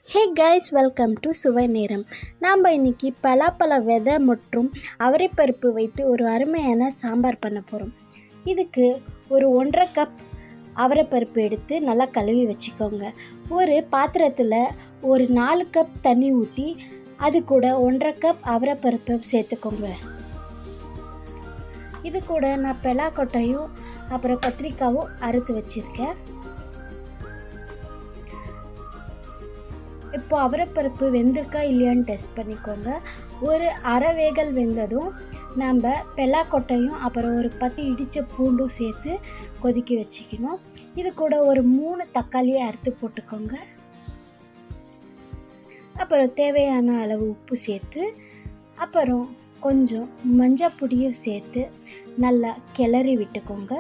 hey guys welcome to சுவை நேரம் நாம் இன்னைக்கு பலாப்பழ விதை மற்றும் அவரைப்பருப்பு வைத்து ஒரு அருமையான சாம்பார் பண்ண போகிறோம் இதுக்கு ஒரு ஒன்றரை கப் அவரைப்பருப்பு எடுத்து நல்லா கழுவி வச்சுக்கோங்க ஒரு பாத்திரத்தில் ஒரு நாலு கப் தண்ணி ஊற்றி அது கூட ஒன்றரை கப் அவரைப்பருப்பு சேர்த்துக்கோங்க இது கூட நான் பெலாக்கொட்டையும் அப்புறம் கத்திரிக்காவும் அறுத்து வச்சுருக்கேன் இப்போ அவரைப்பருப்பு வெந்திருக்கா இல்லையான்னு டெஸ்ட் பண்ணிக்கோங்க ஒரு அரை வேகல் வெந்ததும் நம்ம பெல்லாக்கொட்டையும் அப்புறம் ஒரு பத்து இடித்த பூண்டும் சேர்த்து கொதிக்க வச்சுக்கணும் இது கூட ஒரு மூணு தக்காளியை அறுத்து போட்டுக்கோங்க அப்புறம் தேவையான அளவு உப்பு சேர்த்து அப்புறம் கொஞ்சம் மஞ்சள் பொடியும் சேர்த்து நல்லா கிளறி விட்டுக்கோங்க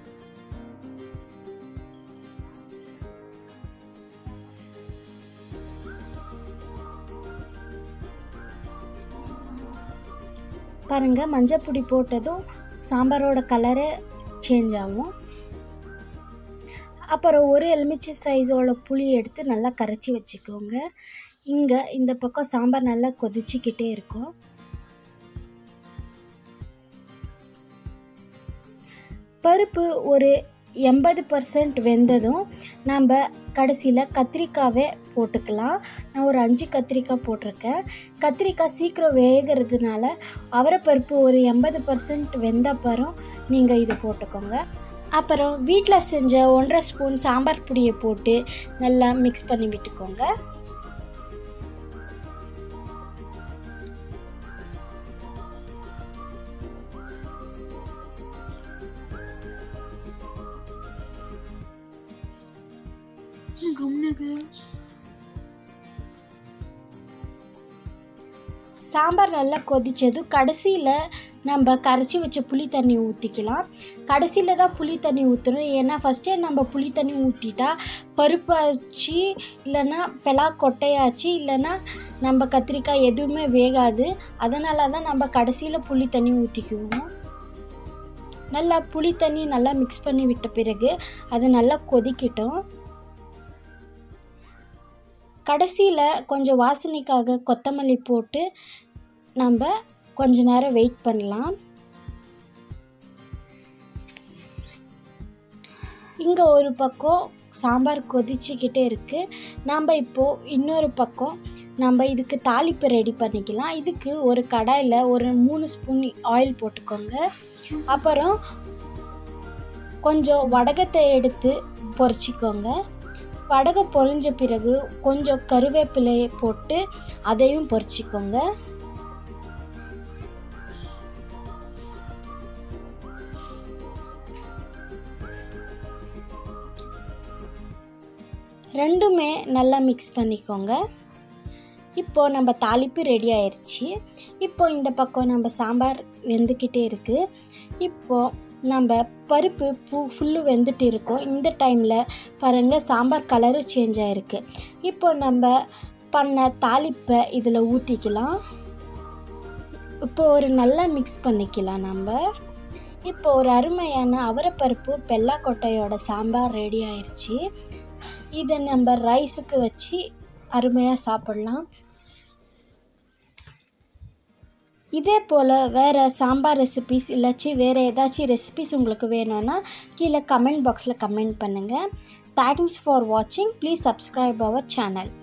பாருங்கள் மஞ்சள் பொடி போட்டதும் சாம்பாரோட கலரே சேஞ்ச் ஆகும் அப்புறம் ஒரு எலுமிச்சை சைஸோட புளி எடுத்து நல்லா கரைச்சி வச்சுக்கோங்க இங்கே இந்த பக்கம் சாம்பார் நல்லா கொதிச்சுக்கிட்டே இருக்கும் பருப்பு ஒரு எண்பது பர்சன்ட் வெந்ததும் நம்ம கடைசியில் கத்திரிக்காவே போட்டுக்கலாம் நான் ஒரு அஞ்சு கத்திரிக்காய் போட்டிருக்கேன் கத்திரிக்காய் சீக்கிரம் வேகிறதுனால அவரைப்பருப்பு ஒரு எண்பது பர்சன்ட் வெந்தப்பறம் நீங்கள் இது போட்டுக்கோங்க அப்புறம் வீட்டில் செஞ்ச ஒன்றரை ஸ்பூன் சாம்பார் பொடியை போட்டு நல்லா மிக்ஸ் பண்ணி விட்டுக்கோங்க சாம்பார் நல்லா கொதித்ததும் கடைசியில் நம்ம கரைச்சி வச்ச புளி தண்ணி ஊற்றிக்கலாம் கடைசியில் தான் புளி தண்ணி ஊற்றணும் ஏன்னா ஃபஸ்ட்டே நம்ம புளி தண்ணி ஊற்றிட்டா பருப்பாச்சு இல்லைன்னா பெலா கொட்டையாச்சு இல்லைன்னா நம்ம கத்திரிக்காய் எதுவுமே வேகாது அதனால தான் நம்ம கடைசியில் புளி தண்ணி ஊற்றிக்குவோம் நல்லா புளி தண்ணி நல்லா மிக்ஸ் பண்ணி விட்ட பிறகு அது நல்லா கொதிக்கட்டும் கடைசியில் கொஞ்சம் வாசனைக்காக கொத்தமல்லி போட்டு நம்ம கொஞ்ச நேரம் வெயிட் பண்ணலாம் இங்கே ஒரு பக்கம் சாம்பார் கொதிச்சுக்கிட்டே இருக்குது நம்ம இப்போது இன்னொரு பக்கம் நம்ம இதுக்கு தாளிப்பு ரெடி பண்ணிக்கலாம் இதுக்கு ஒரு கடாயில் ஒரு மூணு ஸ்பூன் ஆயில் போட்டுக்கோங்க அப்புறம் கொஞ்சம் வடகத்தை எடுத்து பொரிச்சிக்கோங்க வடகை பொரிஞ்ச பிறகு கொஞ்சம் கருவேப்பிலையை போட்டு அதையும் பொரிச்சிக்கோங்க ரெண்டுமே நல்லா மிக்ஸ் பண்ணிக்கோங்க இப்போது நம்ம தாளிப்பு ரெடி ஆயிடுச்சு இப்போ இந்த பக்கம் நம்ம சாம்பார் வெந்துக்கிட்டே இருக்குது இப்போது நம்ம பருப்பு பூ ஃபுல்லு வெந்துட்டு இருக்கோம் இந்த டைமில் பாருங்கள் சாம்பார் கலரும் சேஞ்ச் ஆகிருக்கு இப்போ நம்ம பண்ண தாளிப்பை இதில் ஊற்றிக்கலாம் இப்போ ஒரு நல்லா மிக்ஸ் பண்ணிக்கலாம் நம்ம இப்போ ஒரு அருமையான அவரைப்பருப்பு பெல்லாக்கொட்டையோட சாம்பார் ரெடி ஆயிடுச்சு இதை நம்ம ரைஸுக்கு வச்சு அருமையாக சாப்பிட்லாம் இதே போல் வேறு சாம்பார் ரெசிபிஸ் இல்லாச்சு வேறு ஏதாச்சும் ரெசிபிஸ் உங்களுக்கு வேணும்னா கீழே கமெண்ட் பாக்ஸில் கமெண்ட் பண்ணுங்கள் தேங்க்ஸ் ஃபார் வாட்சிங் ப்ளீஸ் சப்ஸ்கிரைப் அவர் சேனல்